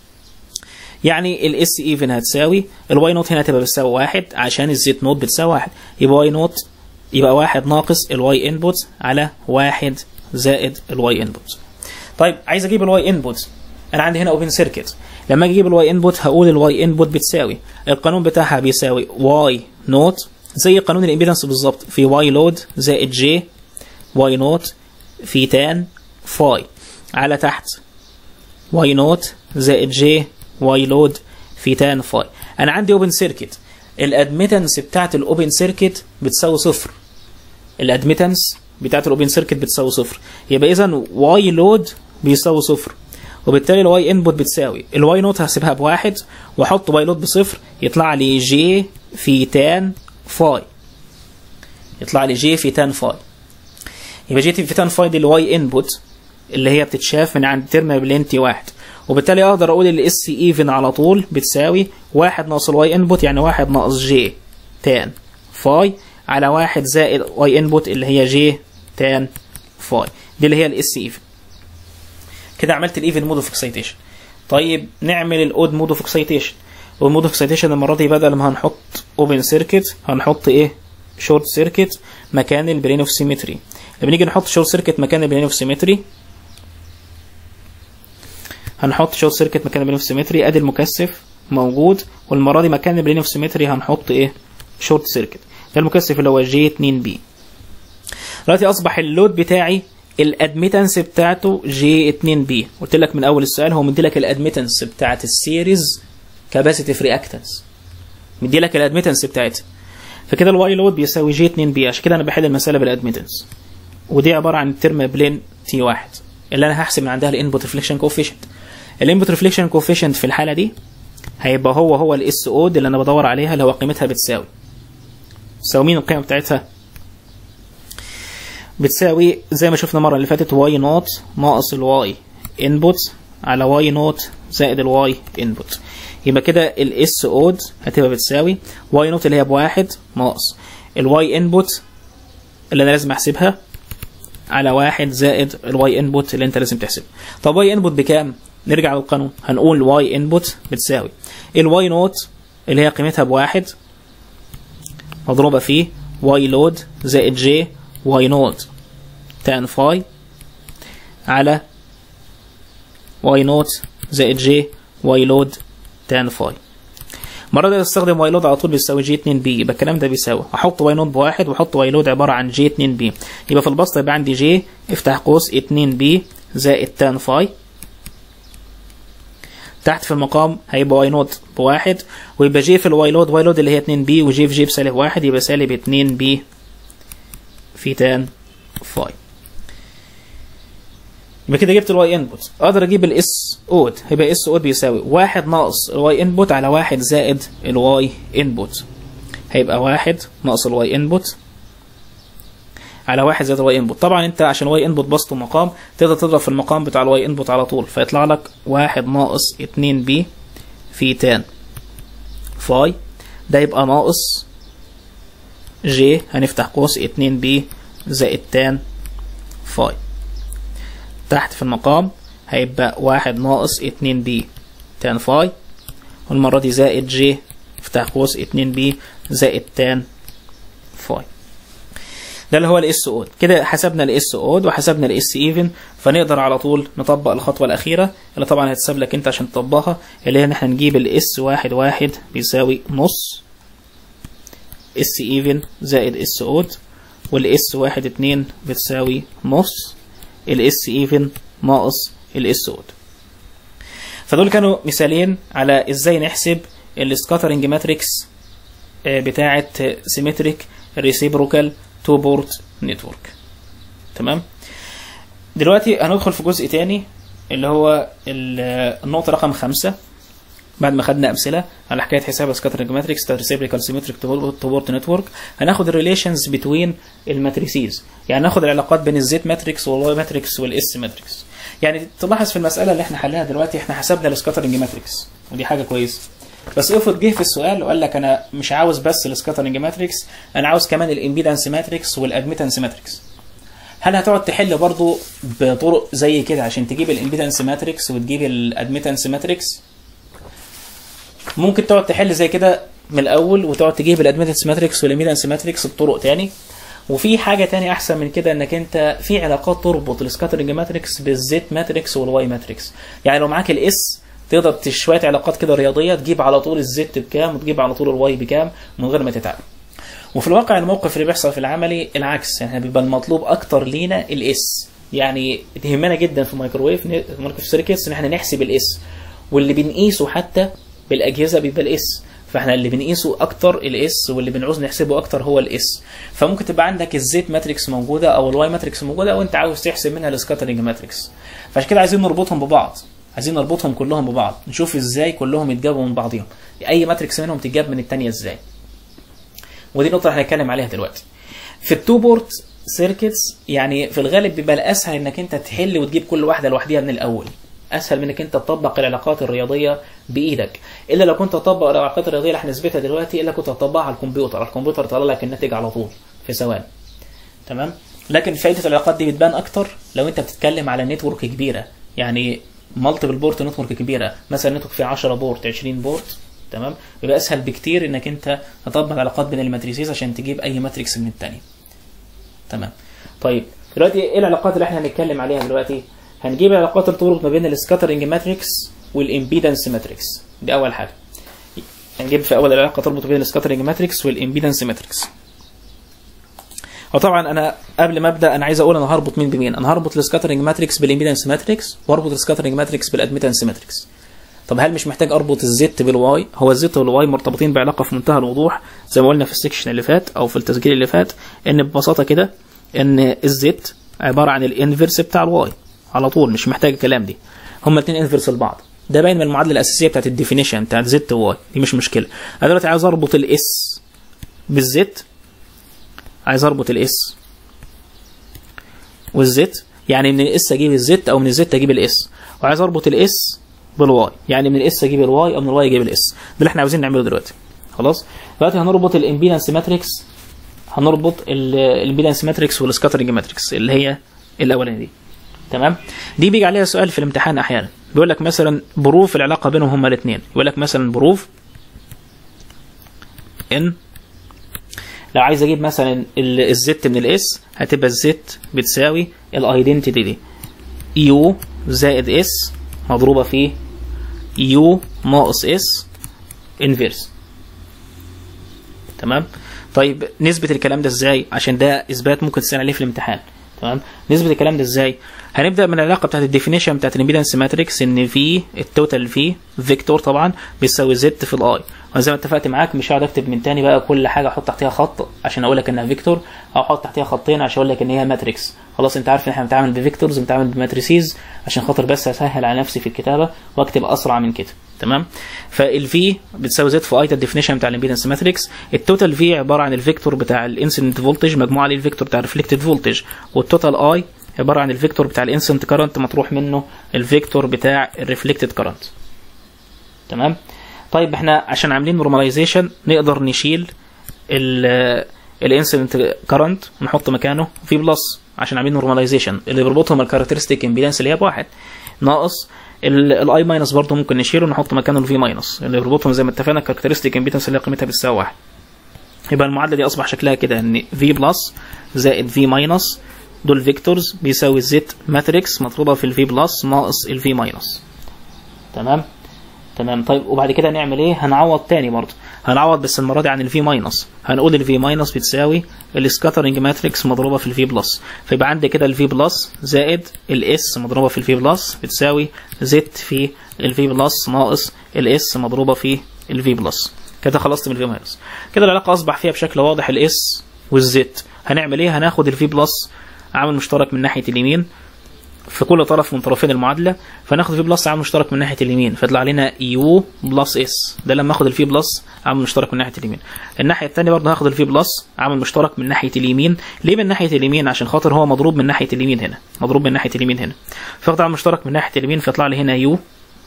يعني الاس ايفن هتساوي الواي نوت هنا هتبقى بتساوي واحد عشان الزيت نوت بتساوي واحد يبقى واي نوت يبقى واحد ناقص الواي انبوت على واحد زائد الواي انبوت طيب عايز اجيب الواي انبوت انا عندي هنا اوبن سيركت لما اجي اجيب الواي انبوت هقول الواي انبوت بتساوي القانون بتاعها بيساوي واي نوت زي قانون الامبيدنس بالظبط في واي لود زائد جي واي نوت في تان فاي على تحت واي نوت زائد جي واي لود في تان فاي انا عندي اوبن سيركت الادميتنس بتاعت الاوبن سيركت بتساوي صفر الادميتنس بتاعت الاوبن سيركت بتساوي صفر يبقى اذا واي لود بيساوي صفر وبالتالي الواي انبوت بتساوي الواي نوت هحسبها بواحد واحط واي لود بصفر يطلع لي جي في تان فاي يطلع لي جي في تان فاي يبقى جي في تان فاي دي الواي انبوت اللي هي بتتشاف من عند ترمينال بلين تي واحد وبالتالي اقدر اقول الاس ايفن على طول بتساوي واحد ناقص الواي انبوت يعني واحد ناقص جي تان فاي على واحد زائد واي انبوت اللي هي جي تان فاي دي اللي هي الاس ايفن كده عملت الايفن مود اوف اكسايتيشن طيب نعمل الاود مود اوف اكسايتيشن والمود اوف اكسايتيشن المره دي بدل ما هنحط اوبن سيركت هنحط ايه شورت سيركت مكان البرين اوف سيمتري لما نيجي نحط شورت سيركت مكان البرين اوف سيمتري هنحط شورت سيركت مكان البرين اوف سيمتري ادي المكثف موجود والمره دي مكان البرين اوف سيمتري هنحط ايه شورت سيركت ده المكثف اللي هو جي 2 بي دلوقتي اصبح اللود بتاعي الادميتنس بتاعته جي 2 بي قلت لك من اول السؤال هو مدي لك الادميتنس بتاعت السيريز كاباسيتيف رياكتنس مدي لك الادميتنس بتاعتها فكده الواي لود بيساوي جي 2 بي عشان كده انا بحل المساله بالادميتنس ودي عباره عن الترم بلين تي واحد اللي انا هحسب من عندها الانبوت ريفليكشن كوفيشنت الانبوت ريفليكشن كوفيشنت في الحاله دي هيبقى هو هو الاس اود اللي انا بدور عليها اللي هو قيمتها بتساوي تساوي مين القيمه بتاعتها بتساوي زي ما شفنا المره اللي فاتت واي نوت ناقص الواي انبوت على واي نوت زائد الواي انبوت يبقى كده الاس اود هتبقى بتساوي واي نوت اللي هي بواحد ناقص الواي انبوت اللي انا لازم احسبها على واحد زائد الواي انبوت اللي انت لازم تحسبه طب واي انبوت بكام نرجع للقانون هنقول واي انبوت بتساوي الواي نوت اللي هي قيمتها بواحد مضروبة في واي لود زائد جي واي نوت تان فاي على واي نوت زائد جي واي لود تان فاي المرة دي استخدم واي لود على طول بيساوي جي 2 بي يبقى الكلام ده بيساوي احط واي نوت بواحد واحط واي لود عبارة عن جي 2 بي يبقى في البسط يبقى عندي جي افتح قوس 2 بي زائد تان فاي تحت في المقام هيبقى واي نوت بواحد ويبقى جي في الواي لود واي لود اللي هي 2 بي وجي في جي بسالب واحد يبقى سالب 2 بي في تان فاي يبقى كده جبت الواي انبوت اقدر اجيب الاس اود يبقى اس اود بيساوي واحد ناقص الواي انبوت على واحد زائد الواي انبوت هيبقى واحد ناقص الواي انبوت على واحد زائد الواي انبوت طبعا انت عشان الواي انبوت بسطه مقام تقدر تضرب في المقام بتاع الواي انبوت على طول فيطلع لك واحد ناقص اتنين بي في تان فاي ده يبقى ناقص جي هنفتح قوس اتنين بي زائد تان فاي تحت في المقام هيبقى واحد ناقص اتنين بي تان فاي والمرة دي زائد جي افتح قوس اتنين بي زائد تان فاي ده اللي هو الاس اود كده حسبنا الاس اود وحسبنا الاس ايفن فنقدر على طول نطبق الخطوه الاخيره اللي طبعا هتساب لك انت عشان تطبقها اللي هي ان احنا نجيب الاس واحد واحد بيساوي نص اس ايفن زائد اس اود والاس واحد اتنين بتساوي نص الاس ايفن ناقص الاس اود فدول كانوا مثالين على ازاي نحسب السكاترنج ماتريكس بتاعه سيمتريك ريسيبروكال تو بورت نتورك تمام دلوقتي هندخل في جزء تاني اللي هو النقطة رقم خمسة بعد ما خدنا أمثلة على حكاية حساب سكاترنج ماتريكس ريسيبريكال سيمتريك تو بورت نتورك هناخد الريليشنز بتوين الماتريسيز يعني ناخد العلاقات بين الزيت ماتريكس والواي ماتريكس والاس ماتريكس يعني تلاحظ في المسألة اللي احنا حلها دلوقتي احنا حسبنا السكاترنج ماتريكس ودي حاجة كويسة بس افرض جه في السؤال وقال لك انا مش عاوز بس السكاترنج ماتريكس انا عاوز كمان الامبيدنس ماتريكس والادميتنس ماتريكس هل هتقعد تحل برضو بطرق زي كده عشان تجيب الامبيدنس ماتريكس وتجيب الادميتنس ماتريكس ممكن تقعد تحل زي كده من الاول وتقعد تجيب الادميتنس ماتريكس والامبيدنس ماتريكس بطرق تاني وفي حاجه تاني احسن من كده انك انت في علاقات تربط السكاترنج ماتريكس بالزيت ماتريكس والواي ماتريكس يعني لو معاك الاس تقدر شويه علاقات كده رياضيه تجيب على طول الزد بكام وتجيب على طول الواي بكام من غير ما تتعب وفي الواقع الموقف اللي بيحصل في العملي العكس يعني بيبقى المطلوب اكتر لينا الاس يعني تهمنا جدا في مايكروويف مايكروويف سيركتس ان احنا نحسب الاس واللي بنقيسه حتى بالاجهزه بيبقى الاس فاحنا اللي بنقيسه اكتر الاس واللي بنعوز نحسبه اكتر هو الاس فممكن تبقى عندك الزيت ماتريكس موجوده او الواي ماتريكس موجوده وانت عاوز تحسب منها السكاترنج ماتريكس فعشان كده عايزين نربطهم ببعض عايزين نربطهم كلهم ببعض نشوف ازاي كلهم يتجابوا من بعضهم اي ماتريكس منهم تتجاب من الثانيه ازاي ودي نقطه اللي هنتكلم عليها دلوقتي في التو بورت سيركتس يعني في الغالب بيبقى الاسهل انك انت تحل وتجيب كل واحده لوحدها من الاول اسهل من انك انت تطبق العلاقات الرياضيه بايدك الا لو كنت تطبق العلاقات الرياضيه اللي هنثبتها دلوقتي الا كنت تطبقها على الكمبيوتر الكمبيوتر يطلع لك الناتج على طول في ثواني تمام لكن فائده العلاقات دي بتبان اكتر لو انت بتتكلم على نتورك كبيره يعني مالتيبل بورت نتورك كبيره مثلا نتورك فيه 10 بورت 20 بورت تمام يبقى اسهل بكتير انك انت تطبق علاقات بين الماتريسيز عشان تجيب اي ماتريكس من الثانيه تمام طيب دلوقتي ايه العلاقات اللي احنا هنتكلم عليها دلوقتي هنجيب العلاقات اللي تربط ما بين السكاترنج ماتريكس والامبيدنس ماتريكس دي اول حاجه هنجيب في اول العلاقه تربط بين السكاترنج ماتريكس والامبيدنس ماتريكس وطبعا انا قبل ما ابدا انا عايز اقول انا هربط مين بمين انا هربط السكاترنج ماتريكس بالامبيدنس ماتريكس واربط السكاترنج ماتريكس بالادميتنس ماتريكس طب هل مش محتاج اربط الزت بالواي هو الزت والواي مرتبطين بعلاقه في منتهى الوضوح زي ما قلنا في السكشن اللي فات او في التسجيل اللي فات ان ببساطه كده ان الزت عباره عن الانفرس بتاع الواي على طول مش محتاج الكلام دي هما الاثنين انفرس لبعض ده باين من المعادله الاساسيه بتاعت الديفينيشن بتاعت زد وواي دي مش مشكله انا دلوقتي عايز اربط الاس بالزت عايز اربط الاس والزت يعني من الاس اجيب الزت او من الزت اجيب الاس وعايز اربط الاس بالواي يعني من الاس اجيب الواي او من الواي اجيب الاس ده اللي احنا عاوزين نعمله دلوقتي خلاص دلوقتي هنربط الامبيدنس ماتريكس هنربط الامبيدنس ماتريكس والسكاترنج ماتريكس اللي هي الاولانيه دي تمام دي بيجي عليها سؤال في الامتحان احيانا بيقول لك مثلا بروف العلاقه بينهم هما الاثنين يقول لك مثلا بروف ان لو عايز اجيب مثلا الزت من الاس هتبقى الزت بتساوي الايدنتيتي دي يو زائد اس مضروبه في يو ناقص اس انفيرس تمام طيب نسبة الكلام ده ازاي عشان ده اثبات ممكن تسأل عليه في الامتحان تمام نسبة الكلام ده ازاي هنبدا من العلاقه بتاعت الديفينيشن بتاعت الامبيدنس ماتريكس ان في التوتال في فيكتور طبعا بيساوي زد في الاي وانا زي ما اتفقت معاك مش هقعد اكتب من تاني بقى كل حاجه احط تحتها خط عشان اقول لك انها فيكتور او احط تحتها خطين عشان اقول لك ان هي ماتريكس خلاص انت عارف ان احنا بنتعامل بفيكتورز بنتعامل بماتريسيز عشان خاطر بس اسهل على نفسي في الكتابه واكتب اسرع من كده تمام فالفي بتساوي زد في اي الديفينيشن بتاع الامبيدنس ماتريكس التوتال في عباره عن الفيكتور بتاع الانسيدنت فولتج مجموعه عليه الفيكتور بتاع الريفلكتد فولتج والتوتال اي عباره عن الفيكتور بتاع الانسنت كارنت مطروح منه الفيكتور بتاع الريفلكتد كارنت تمام طيب احنا عشان عاملين نورماليزيشن نقدر نشيل الانسنت كارنت ونحط مكانه في بلس عشان عاملين نورماليزيشن اللي بيربطهم الكاركترستيك امبيدنس اللي هي بواحد ناقص الاي ماينس برضه ممكن نشيله ونحط مكانه الفي ماينس اللي بيربطهم زي ما اتفقنا الكاركترستيك امبيدنس اللي قيمتها بتساوي واحد يبقى المعادله دي اصبح شكلها كده ان في بلس زائد في ماينس دول فيكتورز بيساوي زد ماتريكس مضروبه في الفي بلس ناقص الفي ماينس تمام تمام طيب وبعد كده نعمل ايه هنعوض تاني برضه هنعوض بس المره دي عن الفي ماينس هنقول الفي ماينس بتساوي السكاترنج ماتريكس مضروبه في الفي بلس فيبقى عندي كده الفي بلس زائد الاس مضروبه في الفي بلس بتساوي زد في الفي بلس ناقص الاس مضروبه في الفي بلس كده خلصت من الفي ماينس كده العلاقه اصبح فيها بشكل واضح الاس والزد هنعمل ايه هناخد الفي بلس عامل مشترك من ناحيه اليمين في كل طرف من طرفين المعادله فناخد في بلس عامل مشترك من ناحيه اليمين فيطلع لنا يو بلس اس ده لما اخد الفي بلس عامل مشترك من ناحيه اليمين الناحيه الثانيه برضه هاخد الفي بلس عامل مشترك من ناحيه اليمين ليه من ناحيه اليمين عشان خاطر هو مضروب من ناحيه اليمين هنا مضروب من ناحيه اليمين هنا فاخد عامل مشترك من ناحيه اليمين فيطلع لي هنا يو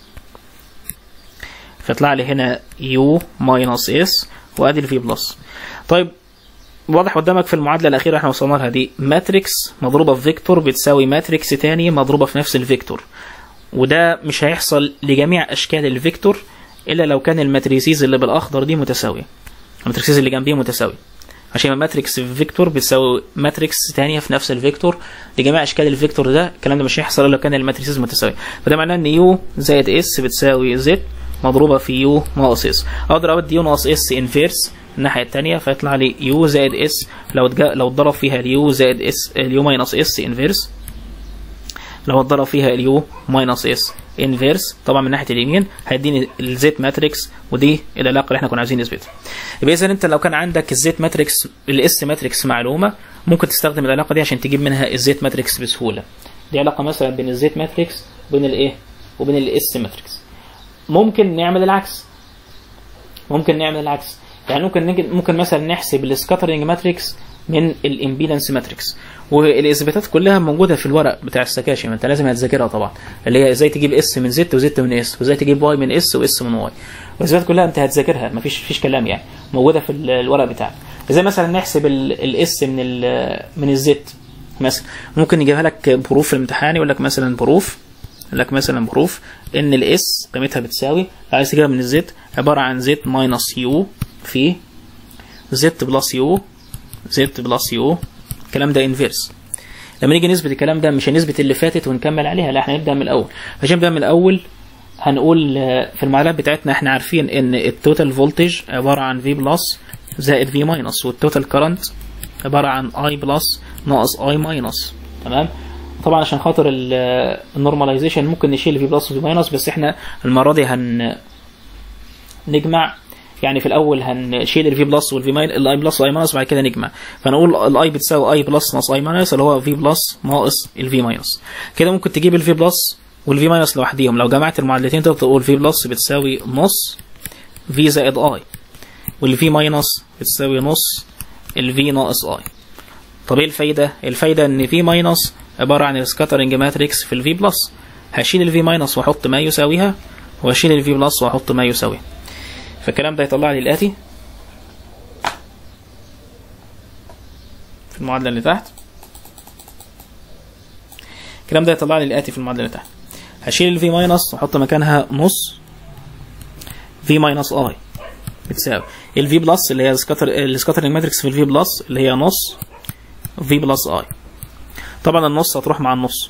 فيطلع لي هنا يو ماينس اس وادي الفي بلس طيب واضح قدامك في المعادله الاخيره احنا وصلنا لها دي ماتريكس مضروبه في فيكتور بتساوي ماتريكس تاني مضروبه في نفس الفيكتور وده مش هيحصل لجميع اشكال الفيكتور الا لو كان الماتريسيز اللي بالاخضر دي متساويه الماتريسيز اللي جنبيه متساويه عشان ماتريكس في فيكتور بتساوي ماتريكس تانية في نفس الفيكتور لجميع اشكال الفيكتور ده الكلام ده مش هيحصل الا لو كان الماتريسيز متساويه فده معناه ان يو زائد اس بتساوي زد مضروبه في يو ناقص اس اقدر اودي يو ناقص اس انفيرس الناحيه الثانيه فيطلع لي يو زائد اس لو اتجا لو اتضرب فيها اليو زائد اس اليو ماينس اس انفيرس لو اتضرب فيها اليو ماينس اس انفيرس طبعا من ناحيه اليمين هيديني الزيت ماتريكس ودي العلاقه اللي احنا كنا عايزين نثبتها يبقى اذا انت لو كان عندك الزيت ماتريكس الاس ماتريكس معلومه ممكن تستخدم العلاقه دي عشان تجيب منها الزيت ماتريكس بسهوله دي علاقه مثلا بين الزيت ماتريكس وبين الايه وبين الاس ماتريكس ممكن نعمل العكس ممكن نعمل العكس يعني ممكن نجد ممكن مثلا نحسب السكاترنج ماتريكس من الامبيدنس ماتريكس والاثباتات كلها موجوده في الورق بتاع السكاشن انت لازم هتذاكرها طبعا اللي هي ازاي تجيب اس من زد وزد من اس وازاي تجيب واي من اس واس من واي والاثباتات كلها انت هتذاكرها مفيش فيش كلام يعني موجوده في الورق بتاعك زي مثلا نحسب الاس من ال من الزد مثلا ممكن يجيبها لك بروف في الامتحان يقول لك مثلا بروف يقول لك مثلا بروف ان الاس قيمتها بتساوي عايز تجيبها من الزد عباره عن زد ماينس يو في زد بلس يو زد بلس يو الكلام ده انفيرس لما نيجي نثبت الكلام ده مش هنثبت اللي فاتت ونكمل عليها لا احنا نبدا من الاول عشان نبدا من الاول هنقول في المعادلات بتاعتنا احنا عارفين ان التوتال فولتج عباره عن في بلس زائد في ماينس والتوتال كرنت عباره عن اي بلس ناقص اي ماينس تمام طبعا عشان خاطر النورماليزيشن ممكن نشيل في بلس وفي ماينس بس احنا المره دي هن نجمع يعني في الاول هنشيل الفي بلس والفي ماين الاي بلس والاي ماينس وبعد كده نجمع فنقول الاي بتساوي اي بلس ناقص اي ماينس اللي هو في بلس ناقص الفي ماينس كده ممكن تجيب الفي بلس والفي ماينس لوحديهم لو جمعت المعادلتين تقدر تقول في بلس بتساوي نص في زائد اي والفي ماينس بتساوي نص الفي ناقص اي طب ايه الفايده الفايده ان في ماينس عباره عن السكاترنج ماتريكس في الفي بلس هشيل الفي ماينس واحط ما يساويها واشيل الفي بلس واحط ما يساويها فالكلام ده يطلع لي الاتي في المعادله اللي تحت الكلام ده يطلع لي الاتي في المعادله اللي تحت هشيل الفي ماينس واحط مكانها نص في ماينس اي بتساوي الفي بلس اللي هي السكاتر السكاترنج ماتريكس في الفي بلس اللي هي نص في بلس اي طبعا النص هتروح مع النص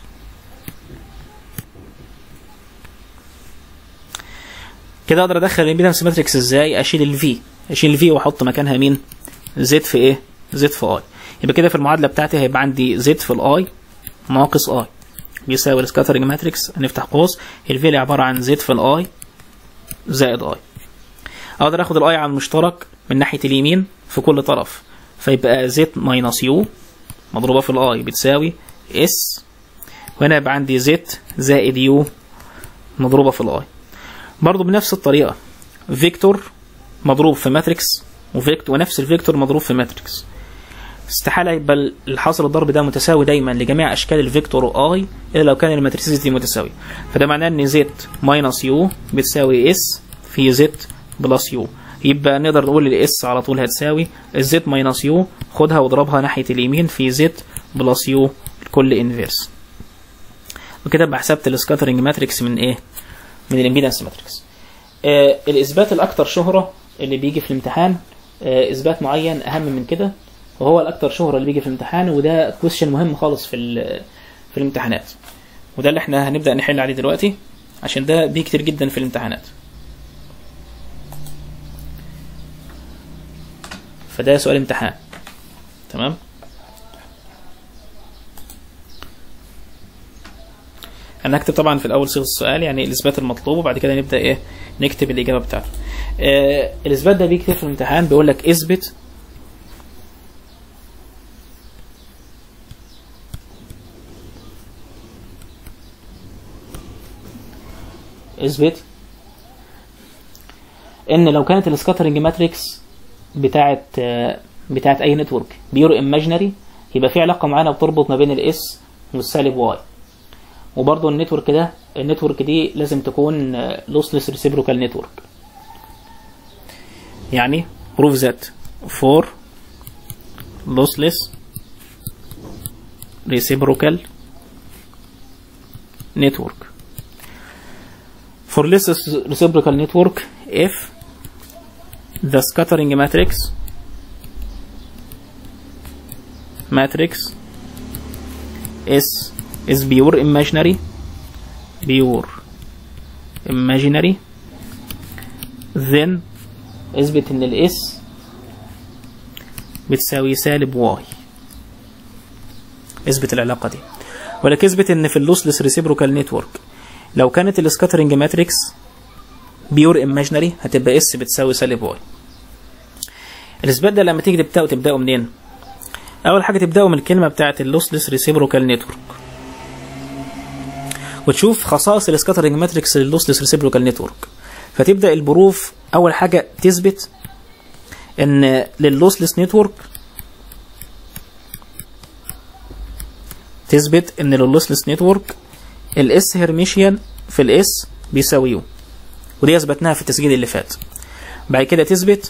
كده اقدر ادخل الامبيدنس ماتريكس ازاي اشيل الفي اشيل الفي واحط مكانها مين زد في ايه زد في اي يبقى كده في المعادله بتاعتي هيبقى عندي زد في الاي ناقص اي بيساوي السكاترنج ماتريكس هنفتح قوس الفي اللي عباره عن زد في الاي زائد اي اقدر اخد الاي على المشترك من ناحيه اليمين في كل طرف فيبقى زد ماينس يو مضروبه في الاي بتساوي اس وهنا يبقى عندي زد زائد يو مضروبه في الاي برضو بنفس الطريقه فيكتور مضروب في ماتريكس وفيكتور ونفس الفيكتور مضروب في ماتريكس استحاله يبقى الحاصل الضرب ده متساوي دايما لجميع اشكال الفيكتور اي الا لو كان الماتريسيز دي متساويه فده معناه ان زد ماينس يو بتساوي اس في زد بلس يو يبقى نقدر نقول الاس على طول هتساوي الزد ماينس يو خدها واضربها ناحيه اليمين في زد بلس يو لكل انفيرس وكده ابقى حسبت السكاترنج ماتريكس من ايه من الامبيدنس ماتريكس آه الاثبات الاكثر شهره اللي بيجي في الامتحان آه اثبات معين اهم من كده وهو الاكثر شهره اللي بيجي في الامتحان وده كويشن مهم خالص في في الامتحانات وده اللي احنا هنبدا نحل عليه دلوقتي عشان ده بيجي كتير جدا في الامتحانات فده سؤال امتحان تمام انا هكتب طبعا في الاول صيغه السؤال يعني الاثبات المطلوب وبعد كده نبدا ايه نكتب الاجابه بتاعته آه الاثبات ده بيجي كتير في الامتحان بيقول لك اثبت اثبت ان لو كانت السكاترنج ماتريكس بتاعت بتاعت اي نتورك بيور ايماجينري يبقى في علاقه معينه بتربط ما بين الاس والسالب واي وبرضه النتورك ده النتورك دي لازم تكون لوسلس ريسيبروكال نتورك يعني prove that for lossless reciprocal network for lossless reciprocal network if the scattering matrix matrix is is pure imaginary pure imaginary then اثبت ان الاس بتساوي سالب واي اثبت العلاقة دي ولكن اثبت ان في اللوسلس ريسيبروكال نتورك لو كانت السكاترنج ماتريكس بيور ايماجينري هتبقى اس بتساوي سالب واي الاثبات ده لما تيجي تبداه تبداه منين اول حاجه تبداه من الكلمه بتاعه اللوسلس ريسيبروكال نتورك وتشوف خصائص السكاترنج ماتريكس للوسلس ريسيبروكال نتورك فتبدا البروف اول حاجه تثبت ان للوسلس نتورك تثبت ان للوسلس نتورك الاس هرميشيان في الاس بيساوي يو ودي اثبتناها في التسجيل اللي فات بعد كده تثبت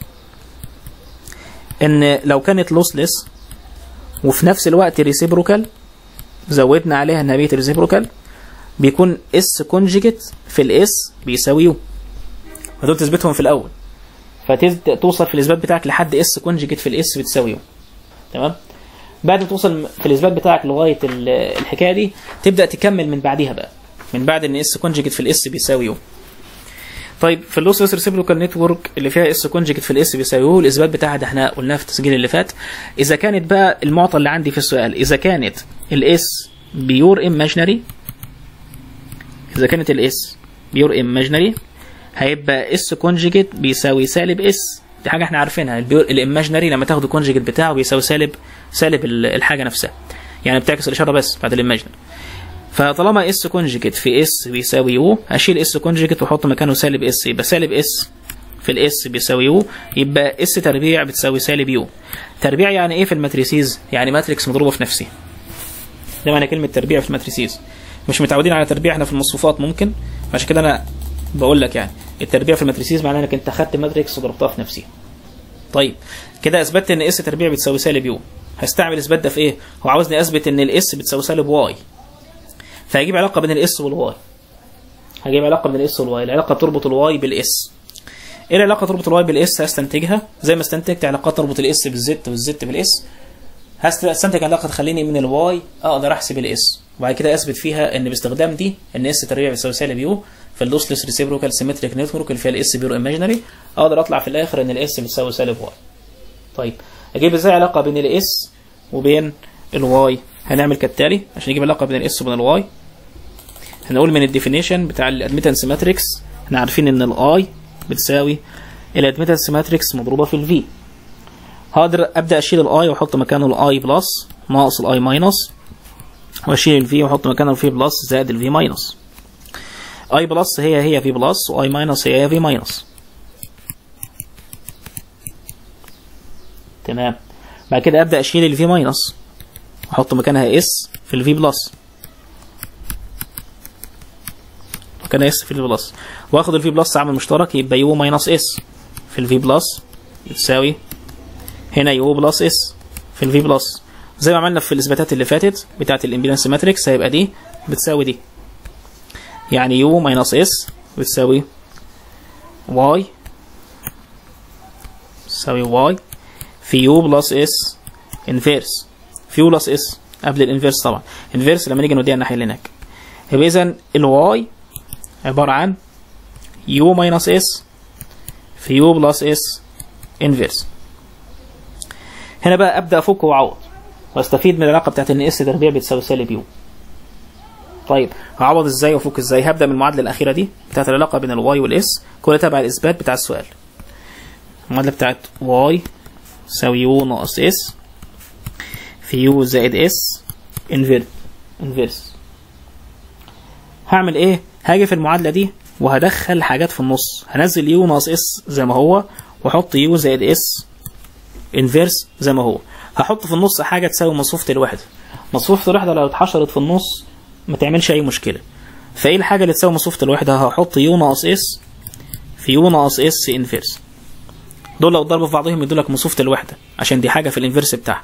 ان لو كانت لوسلس وفي نفس الوقت ريسيبروكال زودنا عليها انها بيت ريسيبروكال بيكون اس كونجيجيت في الاس بيساوي يو ودول تثبتهم في الاول فتوصل في الاثبات بتاعك لحد اس كونجيجيت في الاس بتساوي يو تمام بعد ما توصل في الاثبات بتاعك لغايه الحكايه دي تبدا تكمل من بعديها بقى من بعد ان اس كونجيجيت في الاس بيساوي يو طيب في اللوسلس ريسيبروكال نتورك اللي فيها اس كونجيجيت في الاس بيساوي يو الاثبات بتاعها ده احنا قلناه في التسجيل اللي فات اذا كانت بقى المعطى اللي عندي في السؤال اذا كانت الاس بيور imaginary اذا كانت الاس بيور imaginary هيبقى اس كونجيجيت بيساوي سالب اس دي حاجه احنا عارفينها البيور الايماجينري لما تاخد الكونجيجيت بتاعه بيساوي سالب سالب ال- الحاجه نفسها يعني بتعكس الاشاره بس بعد الايماجينري فطالما اس كونجيجيت في اس بيساوي يو هشيل اس كونجيجيت واحط مكانه سالب اس يبقى سالب اس في الاس بيساوي يو يبقى اس تربيع بتساوي سالب يو تربيع يعني ايه في الماتريسيز يعني ماتريكس مضروبه في نفسها ده معنى كلمه تربيع في الماتريسيز مش متعودين على تربيع احنا في المصفوفات ممكن عشان كده انا بقول لك يعني التربيع في الماتريسيز معناه انك انت خدت ماتريكس وضربتها في نفسها طيب كده اثبتت ان اس تربيع بتساوي سالب يو هستعمل اثبات ده في ايه هو عاوزني اثبت ان الاس بتساوي سالب واي فهجيب علاقه بين الاس والواي هجيب علاقه بين الاس والواي العلاقه بتربط الواي بالاس ايه العلاقه تربط الواي بالاس هستنتجها زي ما استنتجت علاقات تربط الاس بالزد والزد بالاس هستنتج علاقه تخليني من الواي اقدر احسب الاس وبعد كده اثبت فيها ان باستخدام دي ان اس تربيع بيساوي سالب يو في اللوسلس ريسيبروكال سيمتريك نتورك اللي فيها الاس بيرو ايماجينري اقدر اطلع في الاخر ان الاس بتساوي سالب واي طيب اجيب ازاي علاقه بين الاس وبين الواي هنعمل كالتالي عشان نجيب علاقه بين الاس وبين الواي هنقول من الديفينيشن بتاع الادميتنس ماتريكس احنا عارفين ان الاي بتساوي الادميتنس ماتريكس مضروبه في الفي هقدر ابدا اشيل الاي واحط مكانه الاي بلس ناقص الاي ماينس واشيل الفي واحط مكانه الفي بلس زائد الفي ماينس اي بلس هي هي في بلس واي ماينس هي هي في ماينس تمام بعد كده ابدا اشيل الفي ماينس احط مكانها اس في الفي بلس مكانها اس في الفي بلس واخد الفي بلس عامل مشترك يبقى يو ماينس اس في الفي بلس بتساوي هنا يو بلس اس في الفي بلس زي ما عملنا في الاثباتات اللي فاتت بتاعه الامبيدنس ماتريكس هيبقى دي بتساوي دي يعني يو ماينس اس بتساوي واي تساوي واي في يو بلس اس انفيرس في يو بلس اس قبل الانفيرس طبعا انفيرس لما نيجي نوديها الناحيه اللي هناك يبقى اذا الواي عباره عن يو ماينس اس في يو بلس اس انفيرس هنا بقى ابدا افك واعوض واستفيد من العلاقه بتاعت ان اس تربيع بتساوي سالب يو طيب هعوض ازاي وافك ازاي هبدا من المعادله الاخيره دي بتاعت العلاقه بين الواي والاس كل تبع الاثبات بتاع السؤال المعادله بتاعت واي تساوي يو ناقص اس في يو زائد اس انفيرس انفيرس هعمل ايه هاجي في المعادله دي وهدخل حاجات في النص هنزل يو ناقص اس زي ما هو واحط يو زائد اس انفيرس زي ما هو هحط في النص حاجه تساوي مصفوفه الوحده مصفوفه الوحده لو اتحشرت في النص ما تعملش اي مشكله فايه الحاجه اللي تساوي مصفوفه الوحده هحط يو ناقص اس في يو ناقص اس انفيرس دول لو ضربوا في بعضهم يدوا لك مصفوفه الوحده عشان دي حاجه في الانفيرس بتاعها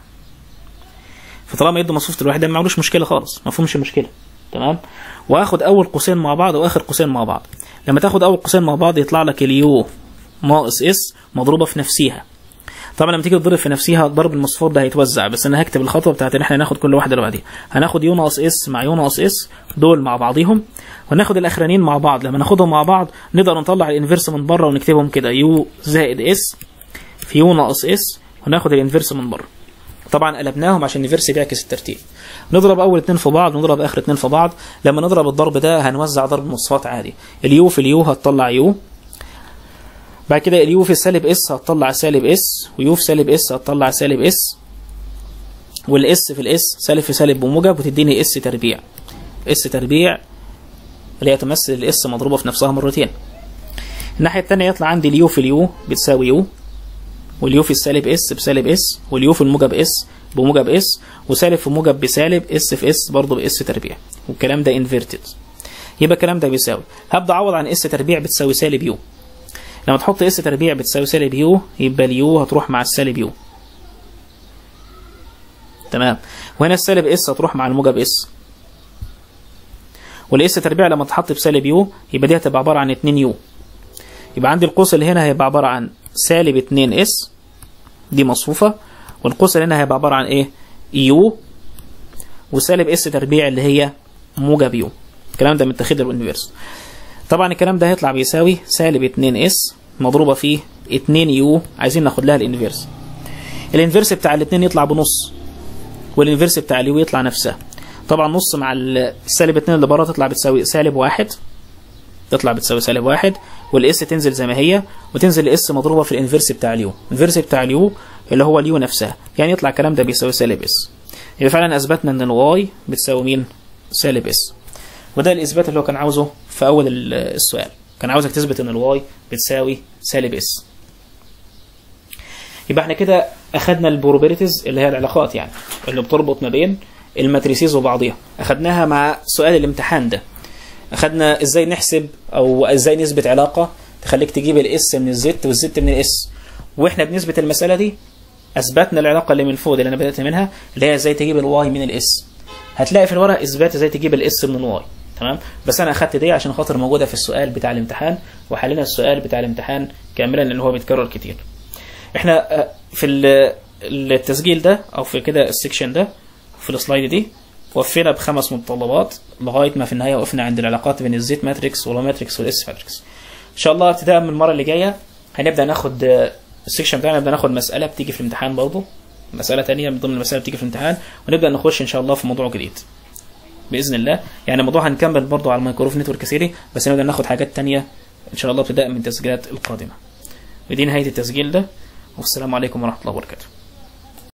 فطالما يدوا مصفوفه الوحده ما عملوش مشكله خالص ما فيهمش مشكله تمام واخد اول قوسين مع بعض واخر قوسين مع بعض لما تاخد اول قوسين مع بعض يطلع لك اليو ناقص اس مضروبه في نفسيها طبعا لما تيجي تضرب في نفسها ضرب المصفوف ده هيتوزع بس انا هكتب الخطوه بتاعت ان احنا ناخد كل واحده لوحدها هناخد يو ناقص اس مع يو ناقص اس دول مع بعضيهم وناخد الاخرانيين مع بعض لما ناخدهم مع بعض نقدر نطلع الانفيرس من بره ونكتبهم كده يو زائد اس في يو ناقص اس وناخد الانفيرس من بره طبعا قلبناهم عشان الانفيرس بيعكس الترتيب نضرب اول اتنين في بعض ونضرب اخر اتنين في بعض لما نضرب الضرب ده هنوزع ضرب مصفات عادي اليو في اليو هتطلع يو بعد كده اليو في سالب اس هتطلع سالب اس ويو في سالب اس هتطلع سالب اس والاس في الاس سالب في سالب بموجب وتديني اس تربيع اس تربيع اللي هي تمثل الاس مضروبه في نفسها مرتين الناحيه الثانيه يطلع عندي اليو في اليو بتساوي يو واليو في السالب اس بسالب اس واليو في الموجب اس بموجب اس وسالب في موجب بسالب اس في اس برضه باس تربيع والكلام ده انفيرتد يبقى الكلام ده بيساوي هبدا اعوض عن اس تربيع بتساوي سالب يو لما تحط اس تربيع بتساوي سالب يو يبقى اليو هتروح مع السالب يو تمام وهنا السالب اس هتروح مع الموجب اس والاس تربيع لما تحط بسالب يو يبقى دي هتبقى عباره عن 2 يو يبقى عندي القوس اللي هنا هيبقى عباره عن سالب 2 اس دي مصفوفه والقوس اللي هنا هيبقى عباره عن ايه يو وسالب اس تربيع اللي هي موجب يو الكلام ده متاخد الانفيرس طبعا الكلام ده هيطلع بيساوي سالب 2 اس مضروبه في 2 يو عايزين ناخد لها الانفيرس الانفيرس بتاع الاثنين يطلع بنص والانفيرس بتاع اليو يطلع نفسها طبعا نص مع السالب 2 اللي بره تطلع بتساوي سالب واحد تطلع بتساوي سالب واحد والاس تنزل زي ما هي وتنزل الاس مضروبه في الانفرس بتاع اليو الانفرس بتاع اليو اللي هو اليو نفسها يعني يطلع الكلام ده بيساوي سالب اس يبقى فعلا اثبتنا ان الواي بتساوي مين سالب اس وده الاثبات اللي هو كان عاوزه في اول ال- السؤال كان عاوزك تثبت ان الواي بتساوي سالب اس يبقى احنا كده اخدنا البروبابيلتيز اللي هي العلاقات يعني اللي بتربط ما بين الماتريسيز وبعضها اخدناها مع سؤال الامتحان ده اخدنا ازاي نحسب او ازاي نثبت علاقه تخليك تجيب الاس من الزد والزد من الاس واحنا بنثبت المساله دي اثبتنا العلاقه اللي من فوق دي اللي انا بدات منها اللي هي ازاي تجيب الواي من الاس هتلاقي في الورق اثبات ازاي تجيب الاس من الواي تمام بس انا اخدت دي عشان خاطر موجوده في السؤال بتاع الامتحان وحلينا السؤال بتاع الامتحان كاملا لان هو بيتكرر كتير احنا آه، في ال- التسجيل ده او في كده السكشن ده في السلايد دي وفينا بخمس متطلبات لغايه ما في النهايه وقفنا عند العلاقات بين الزيت ماتريكس والو ماتريكس والاس ماتريكس ان شاء الله ابتداء من المره اللي جايه هنبدا ناخد آه، السكشن بتاعنا نبدا ناخد مساله بتيجي في الامتحان برضه مساله تانية من ضمن المسائل بتيجي في الامتحان ونبدا نخش ان شاء الله في موضوع جديد باذن الله يعني الموضوع هنكمل برضه على الميكروف نتورك سيري بس نبدا ناخد حاجات تانية ان شاء الله ابتداء من التسجيلات القادمه ودي نهايه التسجيل ده والسلام عليكم ورحمه الله وبركاته